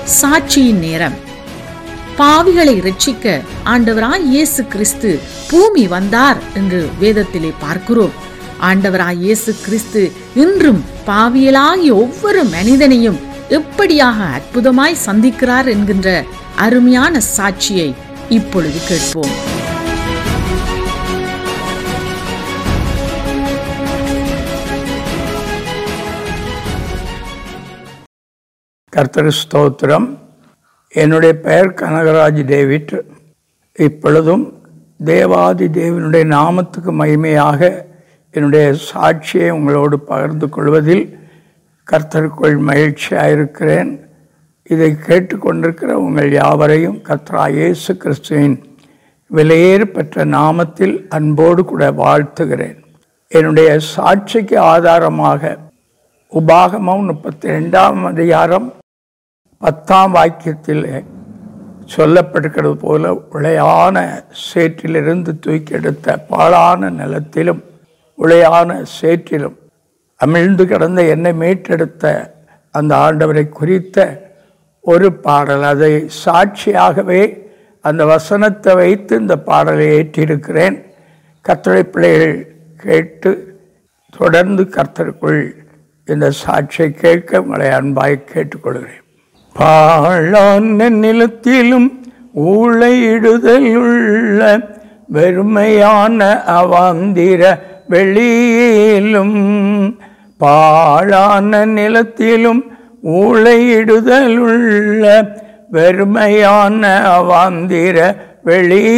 சாட்சியின் நேரம் பாவிகளை இரட்சிக்க ஆண்டவராய் இயேசு கிறிஸ்து பூமி வந்தார் என்று வேதத்திலே பார்க்கிறோம் ஆண்டவராய் இயேசு கிறிஸ்து இன்றும் பாவியலாகிய ஒவ்வொரு மனிதனையும் எப்படியாக அற்புதமாய் சந்திக்கிறார் என்கின்ற அருமையான சாட்சியை இப்பொழுது கேட்போம் கர்த்தர் ஸ்தோத்திரம் என்னுடைய பெயர் கனகராஜ் டேவிட் இப்பொழுதும் தேவாதி தேவனுடைய நாமத்துக்கு மகிமையாக என்னுடைய சாட்சியை உங்களோடு பகிர்ந்து கொள்வதில் கர்த்தருக்குள் மகிழ்ச்சியாக இருக்கிறேன் இதை கேட்டுக்கொண்டிருக்கிற உங்கள் யாவரையும் கர்த்தரா இயேசு கிறிஸ்துவின் விலையேறு பெற்ற நாமத்தில் அன்போடு கூட வாழ்த்துகிறேன் என்னுடைய சாட்சிக்கு ஆதாரமாக உபாகமம் முப்பத்தி ரெண்டாம் அதிகாரம் பத்தாம் வாக்கியத்தில் சொல்லப்பட்டிருக்கிறது போல உளையான சேற்றிலிருந்து தூக்கி எடுத்த பாழான நிலத்திலும் உளையான சேற்றிலும் அமிழ்ந்து கிடந்த என்னை மீட்டெடுத்த அந்த ஆண்டவரை குறித்த ஒரு பாடல் அதை சாட்சியாகவே அந்த வசனத்தை வைத்து இந்த பாடலை ஏற்றியிருக்கிறேன் கர்த்தரை பிள்ளைகள் கேட்டு தொடர்ந்து கர்த்தருக்குள் இந்த சாட்சியை கேட்க உங்களை அன்பாய் கேட்டுக்கொள்கிறேன் பாழான நிலத்திலும் ஊழையிடுதல் உள்ள வெறுமையான அவாந்திர வெளியிலும் பாழான நிலத்திலும் ஊழையிடுதல் உள்ள வெறுமையான அவாந்திர வெளி